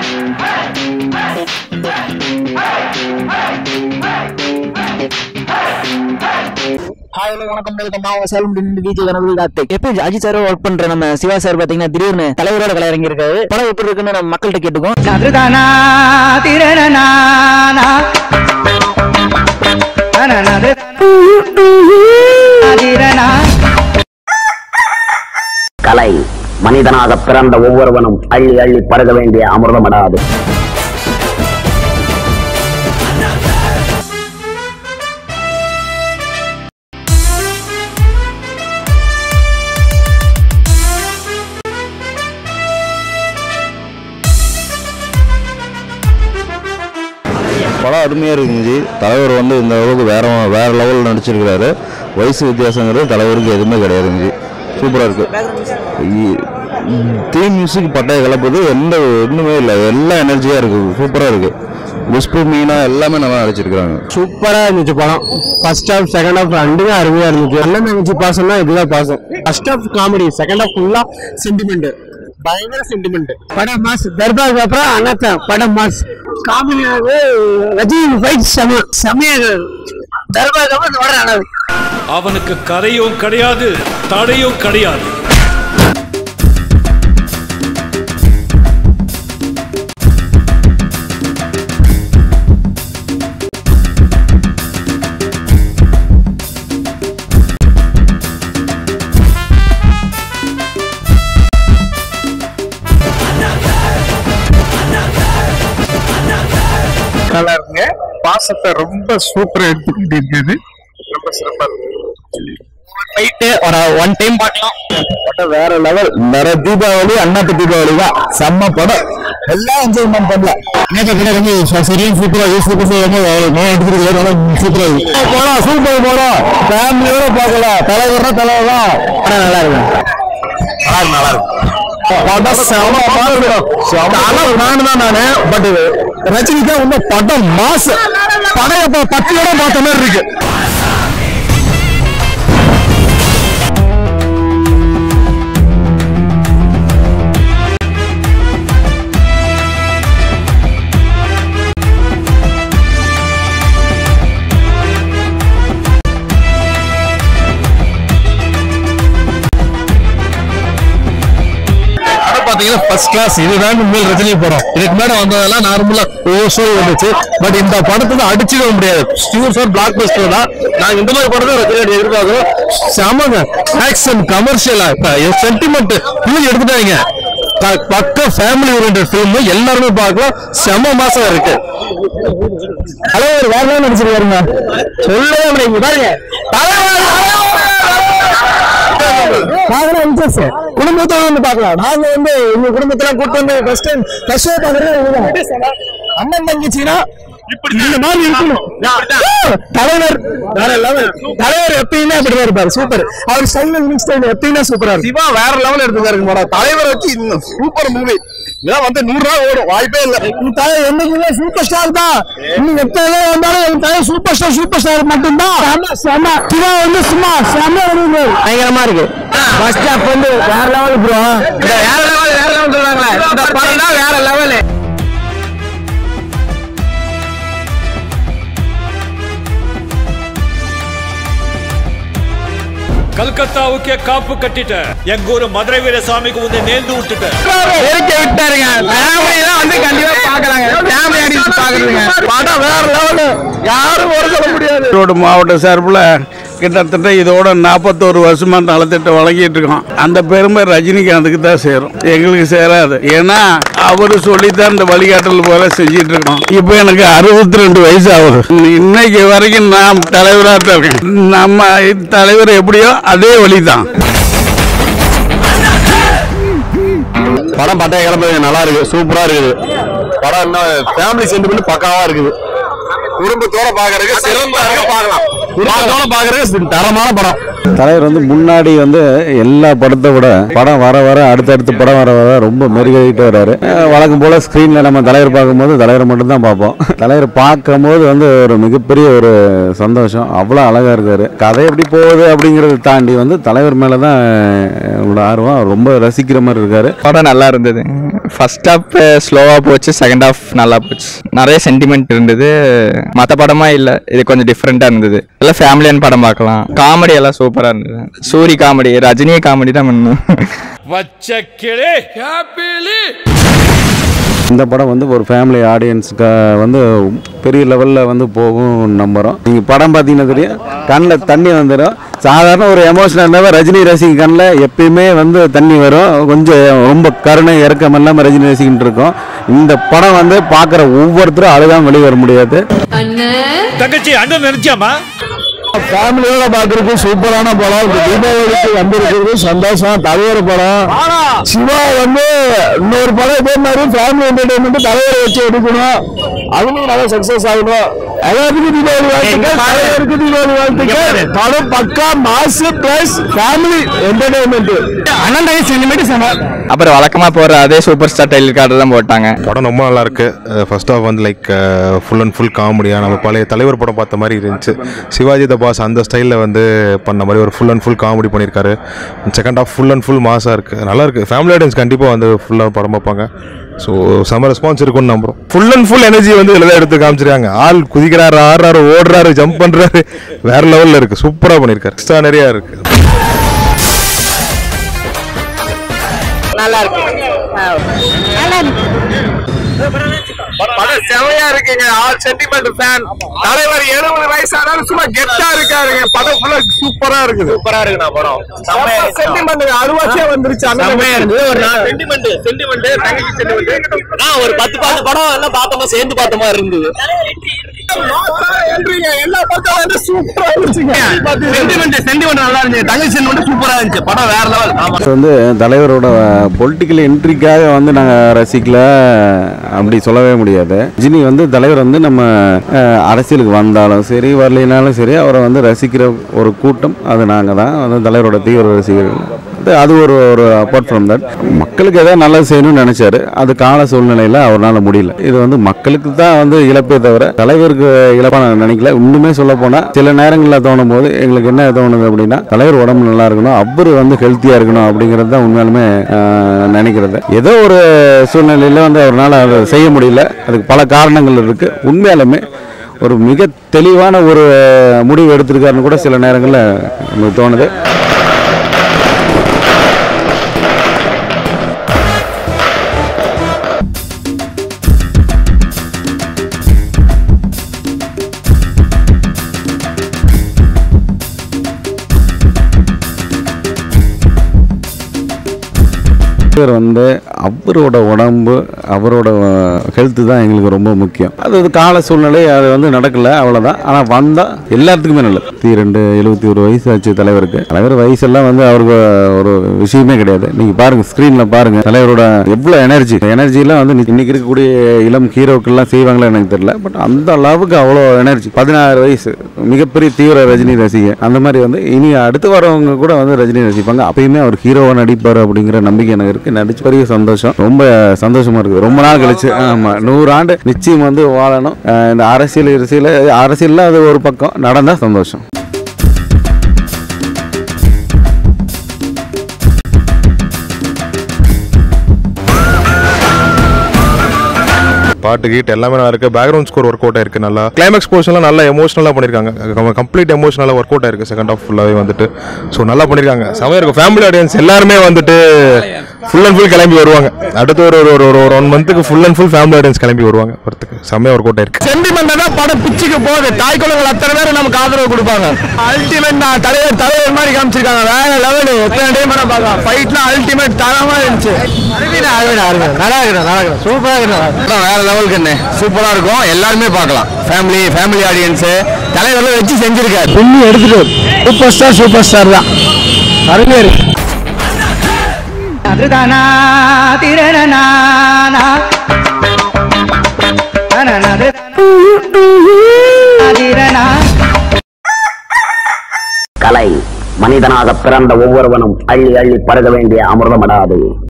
hi hello வணக்கம் welcome நான் Salem DJ கனவு கார்த்திக் எப்போ அஜித் சார் ஒர்க் பண்ற நம்ம சிவா சார் பாத்தீங்கன்னா திடீர்னு தலைவரோட கலை இறங்கி இருக்காரு படம் எப்படி இருக்குன்னு நம்ம மக்கள்கிட்ட கேட்டுக்கோம் நதுதானா திரணனானா திரணா கலை மனிதனாக பிறந்த ஒவ்வொருவனும் அள்ளி அள்ளி பருக வேண்டிய அமிர்தமடாது படம் அருமையாக இருந்துச்சு தலைவர் வந்து இந்த அளவுக்கு வேற வேற லெவலில் நடிச்சிருக்கிறாரு வயசு வித்தியாசங்கிறது தலைவருக்கு எதுவுமே கிடையாதுங்க சூப்பராக இருக்கு தீம் மியூசிக் பட்டைய கலப்புது எந்த ஒன்றுமே இல்லை எல்லாம் எனர்ஜியாக இருக்குது சூப்பராக இருக்கு குஷ்பு மீனா எல்லாமே நல்லா நடிச்சிருக்கிறாங்க சூப்பரா இருந்துச்சு படம் ஃபர்ஸ்ட் ஹாஃப் செகண்ட் ஹாஃப் ரெண்டுமே அருமையா இருந்துச்சு எல்லாம் நினைச்சு பாசம்னா இதுதான் பாசம் first half comedy second half ஃபுல்லா சென்டிமெண்ட் பயங்கர சென்டிமெண்ட் படம் மாஸ் தர்பாருக்கு அப்புறம் அண்ணாத்த படம் மாஸ் காமெடியாக ரஜினி ஃபைட் செம செமையாக தர்பாருக்கு அப்புறம் வர அளவு அவனுக்கு கரையும் கிடையாது தடையும் கிடையாது நல்லா இருக்குங்க பாசத்தை ரொம்ப சூப்பரா எடுத்துக்கிட்டு இருக்குது ரொம்ப சிறப்பா இருக்கு ஒரு ஒன் டைம் பார்க்கலாம் படம் வேற லெவல் வேற தீபாவளி அண்ணாத்து தீபாவளி தான் செம்ம படம் எல்லாம் என்ஜாய்மெண்ட் பண்ணலாம் சரியா சூப்பரா சூப்பர் சூப்பரா போலாம் சூப்பர் படம் ஃபேமிலியோட பார்க்கலாம் தலைவர்னா தலைவர் தான் படம் நல்லா இருக்கு நல்லா இருக்கு படம் செம படம் நானு தான் நானு பட் ரஜினி தான் வந்து படம் மாசு படம் இப்ப பத்து இடம் பார்த்த மாதிரி இருக்கு படம் பாத்தீங்கன்னா ஃபர்ஸ்ட் கிளாஸ் இதுதான் உண்மையில் ரஜினி படம் இதுக்கு மேல வந்ததெல்லாம் நார்மலா ஒவ்வொரு ஸ்டோரி வந்துச்சு பட் இந்த படத்துல அடிச்சிட முடியாது ஸ்டூர் சார் பிளாக் பஸ்டர் தான் நாங்க இந்த மாதிரி படத்தை ரஜினி எதிர்பார்க்கிறோம் செமங்க ஆக்ஷன் கமர்ஷியலா சென்டிமெண்ட் பூஜை எடுத்துட்டாங்க ப- பக்க ஃபேமிலி ஓரியன்ட் ஃபிலிம் எல்லாருமே பார்க்கலாம் செம மாசம் இருக்கு தலைவர் வேற என்ன நடிச்சிருக்காருங்க சொல்லவே முடியாது பாருங்க நாங்களும் இன்ட்ரெஸ்ட் குடும்பத்தோட வந்து பார்க்கலாம் நாங்க வந்து எங்க குடும்பத்துல கூட்டு வந்து ஃபர்ஸ்ட் டைம் ஃபர்ஸ்ட் ஷோ பாக்குறது அண்ணன் தங்கச்சினா இந்த மாதிரி இருக்கணும் தலைவர் வேற லெவல் தலைவர் எப்பயுமே அப்படிதான் இருப்பாரு சூப்பர் அவர் ஸ்டைல் லிவிங் ஸ்டைல் எப்பயுமே சூப்பரா இருக்கு சிவா வேற லெவல் எடுத்துக்காரு மேடம் தலைவர் வச்சு இன்னும் சூப்பர் மூவி இதெல்லாம் வந்து நூறு ரூபா ஓடும் வாய்ப்பே இல்ல இந்த தலைவர் என்னைக்குமே சூப்பர் ஸ்டார் தான் இன்னும் எத்தனை பேர் வந்தாலும் என் தலைவர் சூப்பர் ஸ்டார் சூப்பர் ஸ்டார் மட்டும்தான் செம செம சிவா வந்து சும்மா செம பயங்கரமா இருக்கு ஃபர்ஸ்ட் ஹாஃப் வந்து வேற லெவல் ப்ரோ வேற லெவல் வேற லெவல் சொல்றாங்களே இந்த படம் தான் வேற லெவல் கல்கத்தாவுக்கே காப்பு கட்டிட்ட எங்க ஊரு மதுரை வீரசாமிக்கு வந்து நேர்ந்து விட்டுட்டேன் எரிக்க விட்டாருங்க ஃபேமிலி தான் வந்து கண்டிப்பா பாக்குறாங்க ஃபேமிலி அடிச்சு பாக்குறதுங்க படம் வேற லெவல் யாரும் ஒரு சொல்ல முடியாது ஈரோடு மாவட்ட சார்பில் கிட்டத்தட்ட இதோட நாற்பத்தோரு வருஷமா நலத்திட்டம் வழங்கிட்டு இருக்கோம் அந்த பெருமை ரஜினிகாந்துக்கு தான் சேரும் எங்களுக்கு சேராது ஏன்னா அவரு சொல்லித்தான் இந்த வழிகாட்டல் போல செஞ்சிட்டு இருக்கோம் இப்போ எனக்கு அறுபத்தி ரெண்டு வயசு ஆகுது இன்னைக்கு வரைக்கும் நான் தலைவராக தான் இருக்கேன் நம்ம தலைவர் எப்படியோ அதே வழி தான் படம் பட்டைய கிளம்புறது நல்லா இருக்கு சூப்பரா இருக்குது படம் என்ன ஃபேமிலி சென்டிமெண்ட் பக்காவா இருக்குது குடும்பத்தோட பாக்குறதுக்கு சிறந்த பார்க்கலாம் குடும்பத்தோட பாக்குறதுக்கு தரமான படம் தலைவர் வந்து முன்னாடி வந்து எல்லா படத்தை விட படம் வர வர அடுத்தடுத்து படம் வர வர ரொம்ப மெருகேறிட்டு வர்றாரு அஹ் வழக்கம் போல ஸ்க்ரீன்ல நம்ம தலைவர் பார்க்கும்போது தலைவரை மட்டும்தான் பார்ப்போம் தலைவர் பார்க்கும்போது வந்து ஒரு மிகப்பெரிய ஒரு சந்தோஷம் அவ்வளோ அழகா இருக்காரு கதை எப்படி போகுது அப்படிங்கிறத தாண்டி வந்து தலைவர் மேல தான் என்னோட ஆர்வம் அவர் ரொம்ப ரசிக்கிற மாதிரி இருக்காரு படம் நல்லா இருந்தது ஃபர்ஸ்ட் ஹாஃப் ஸ்லோவாக போச்சு செகண்ட் ஹாஃப் நல்லா போச்சு நிறைய சென்டிமெண்ட் இருந்தது மற்ற படமா இல்லை இது கொஞ்சம் டிஃப்ரெண்ட்டாக இருந்தது எல்லாம் ஃபேமிலியான படம் பார்க்கலாம் காமெடி எல்லாம் சூப்பராக இருந்தது சூரி காமெடி ரஜினி காமெடி தான் பண்ணும் வச்ச கிளி ஹாப்பிலி இந்த படம் வந்து ஒரு ஃபேமிலி ஆடியன்ஸுக்கு வந்து பெரிய லெவலில் வந்து போகும் நம்புகிறோம் நீங்கள் படம் பார்த்தீங்கன்னா தெரியும் கண்ணில் தண்ணி வந்துடும் சாதாரண ஒரு எமோஷனல் இருந்தால் ரஜினி ரசிகன் கண்ணில் எப்பயுமே வந்து தண்ணி வரும் கொஞ்சம் ரொம்ப கருணை இறக்கம் இல்லாமல் ரஜினி ரசிகன் இருக்கும் இந்த படம் வந்து பார்க்குற ஒவ்வொருத்தரும் அழுகாம வெளியே வர முடியாது தங்கச்சி அண்ணன் நினைச்சாமா ஃபேமிலியோட பாக்குறதுக்கு சூப்பரான படம் இந்த தீபாவளிக்கு வந்திருக்கிறது சந்தோஷம் தலைவர் படம் சிவா வந்து இன்னொரு படம் இதே மாதிரி ஃபேமிலி என்டர்டைன்மெண்ட் தலைவரை வச்சு எடுக்கணும் அதுவும் நல்லா சக்சஸ் ஆகணும் எல்லாத்துக்கும் தீபாவளி வாழ்த்துக்கள் தலைவருக்கு தீபாவளி வாழ்த்துக்கள் படம் பக்கா மாசு பிளஸ் ஃபேமிலி என்டர்டைன்மெண்ட் அண்ணன் சென்டிமீட்டர் சொன்னார் அப்புறம் வழக்கமாக போகிற அதே சூப்பர் ஸ்டார் டைல் கார்டு தான் போட்டாங்க படம் ரொம்ப நல்லா இருக்கு ஃபர்ஸ்ட் ஆஃப் வந்து லைக் ஃபுல் அண்ட் ஃபுல் காமெடியாக நம்ம பழைய தலைவர் படம் பார்த்த மாதிரி இருந்துச்சு சிவாஜி த பாஸ் அந்த ஸ்டைலில் வந்து பண்ண மாதிரி ஒரு ஃபுல் அண்ட் ஃபுல் காமெடி பண்ணியிருக்காரு second half full and full மாசாக இருக்குது நல்லா இருக்குது ஃபேமிலி ஆடியன்ஸ் கண்டிப்பாக வந்து ஃபுல்லாக படம் பார்ப்பாங்க ஸோ செம ரெஸ்பான்ஸ் இருக்கும்னு நம்புறோம் ஃபுல் அண்ட் ஃபுல் எனர்ஜி வந்து இதில் தான் எடுத்து காமிச்சிருக்காங்க ஆள் குதிக்கிறாரு ஆடுறாரு ஓடுறாரு ஜம்ப் பண்ணுறாரு வேற லெவலில் இருக்குது சூப்பராக பண்ணியிருக்காரு எக்ஸ்ட்ரா நிறையா இருக்குது படம் செமையா இருக்குங்க ஆல் சென்டிமெண்ட் ஃபேன் தலைவர் எழுபது வயசானாலும் சும்மா கெட்டா இருக்காருங்க படம் ஃபுல்லா சூப்பரா இருக்குது சூப்பரா இருக்குண்ணா படம் சென்டிமெண்ட் அறுவாசியா வந்துருச்சு செம்மையா இருக்கு ஒரு சென்டிமெண்ட் சென்டிமெண்ட் தங்கச்சி சென்டிமெண்ட் ஒரு பத்து பாத்து படம் எல்லாம் பார்த்தோமா சேர்ந்து பார்த்த மாதிரி இருந்தது எல்லா பக்கம் வந்து சூப்பரா இருந்துச்சுங்க சென்டிமெண்ட் சென்டிமெண்ட் நல்லா இருந்துச்சு தங்கச்சி சென்டிமெண்ட் சூப்பரா இருந்துச்சு படம் வேற லெவல் ஆமா இது வந்து தலைவரோட பொலிட்டிக்கல் என்ட்ரிக்காக வந்து நாங்கள் ரசிக்கல அப்படி சொல்லவே முடியாது ஜினி வந்து தலைவர் வந்து நம்ம அஹ், அரசியலுக்கு வந்தாலும் சரி வரலைனாலும் சரி அவரை வந்து ரசிக்கிற ஒரு கூட்டம் அது நாங்கள் தான் வந்து தலைவரோட தீவிர ரசிகர்கள் அது அது ஒரு ஒரு அப்பார்ட் ஃப்ரம் தட் மக்களுக்கு எதாவது நல்லது செய்யணும்னு நினைச்சாரு அது கால சூழ்நிலையில் அவரால் முடியல இது வந்து மக்களுக்கு தான் வந்து இழப்பே தவிர தலைவருக்கு இழப்பா நான் நினைக்கல இன்னுமே சொல்ல போனால் சில நேரங்களில் தோணும் போது எங்களுக்கு என்ன தோணுது அப்படின்னா தலைவர் உடம்பு நல்லா இருக்கணும் அவர் வந்து ஹெல்த்தியாக இருக்கணும் அப்படிங்கிறது தான் உண்மையாலுமே ஆஹ், நினைக்கிறது ஏதோ ஒரு சூழ்நிலையில் வந்து அவரால் அதை செய்ய முடியல அதுக்கு பல காரணங்கள் இருக்கு உண்மையாலுமே ஒரு மிக தெளிவான ஒரு முடிவு எடுத்திருக்காருன்னு கூட சில நேரங்களில் நமக்கு தோணுது இவர் வந்து அவரோட உடம்பு அவரோட ஹெல்த்து தான் எங்களுக்கு ரொம்ப முக்கியம் அது அது கால சூழ்நிலை அது வந்து நடக்கல அவ்வளோதான் ஆனால் வந்தால் எல்லாத்துக்குமே நல்லது இருபத்தி ரெண்டு எழுபத்தி ஒரு வயசு ஆச்சு தலைவருக்கு தலைவர் வயசெல்லாம் வந்து அவருக்கு ஒரு விஷயமே கிடையாது நீங்கள் பாருங்கள் ஸ்க்ரீனில் பாருங்கள் தலைவரோட எவ்வளோ எனர்ஜி எனர்ஜிலாம் வந்து இன்னைக்கு இருக்கக்கூடிய இளம் ஹீரோக்கள்லாம் செய்வாங்களா எனக்கு தெரியல பட் அந்த அளவுக்கு அவ்வளோ எனர்ஜி பதினாறு வயசு மிகப்பெரிய தீவிர ரஜினி ரசிகை அந்த மாதிரி வந்து இனி அடுத்து வரவங்க கூட வந்து ரஜினி ரசிப்பாங்க அப்பயுமே அவர் ஹீரோவா நடிப்பார் அப்படிங்கிற நம்பிக்கை எனக்கு இருக்கு நடிச்சு பெரிய சந்தோஷம் ரொம்ப சந்தோஷமா இருக்கு ரொம்ப நாள் கழிச்சு ஆமா நூறு ஆண்டு நிச்சயம் வந்து வாழணும் அஹ் இந்த அரசியல் அரசியல் அரசியல்ல அது ஒரு பக்கம் நடந்தா சந்தோஷம் பாட்டு கீட் எல்லாமே நல்லா இருக்கு பேக்ரவுண்ட் ஸ்கோர் ஒர்க் அவுட் ஆயிருக்கு நல்லா கிளைமேக்ஸ் போர்ஷன்லாம் நல்லா எமோஷனலாக பண்ணியிருக்காங்க கம்ப்ளீட் எமோஷனலாக ஒர்க் அவுட் ஆயிருக்கு செகண்ட் ஆஃப் ஃபுல்லாகவே வந்துட்டு ஸோ நல்லா பண்ணியிருக்காங்க செமையாக இருக்கும் ஃபேமிலி ஆடியன்ஸ் எல்லாருமே வந்துட்டு ஃபுல் அண்ட் ஃபுல் கிளம்பி வருவாங்க அடுத்து ஒரு ஒரு ஒரு ஒரு ஒன் மந்த்துக்கு full and full family audience கிளம்பி வருவாங்க வரத்துக்கு செம்மையாக ஒர்க் அவுட் ஆயிருக்கு சென்டிமெண்ட் தான் படம் பிச்சுக்கு போகுது தாய் குழந்தைகள் அத்தனை பேர் நமக்கு ஆதரவு கொடுப்பாங்க அல்டிமேட் தான் தலைவர் தலைவர் மாதிரி காமிச்சிருக்காங்க வேற லெவல் எத்தனை டைம் பண்ண பார்க்கலாம் ஃபைட்லாம் அல்டிமேட் தரமா இருந்துச்சு அருவினா அருவினா அருவினா நல்லா இருக்கிறேன் நல்லா இருக்கிறேன் சூப்பரா இருக்கிறேன் வேற லெவலுக்கு என்ன சூப்பரா இருக்கும் எல்லாருமே பார்க்கலாம் ஃபேமிலி ஃபேமிலி ஆடியன்ஸ் தலைவர்ல வச்சு செஞ்சிருக்காரு பின்னி எடுத்துட்டு சூப்பர் ஸ்டார் சூப்பர் ஸ்டார் தான் அருமையா இருக்கு கலை மனிதனாக பிறந்த ஒவ்வொருவனும் அள்ளி அள்ளி பருக வேண்டிய அமிர்தமடாது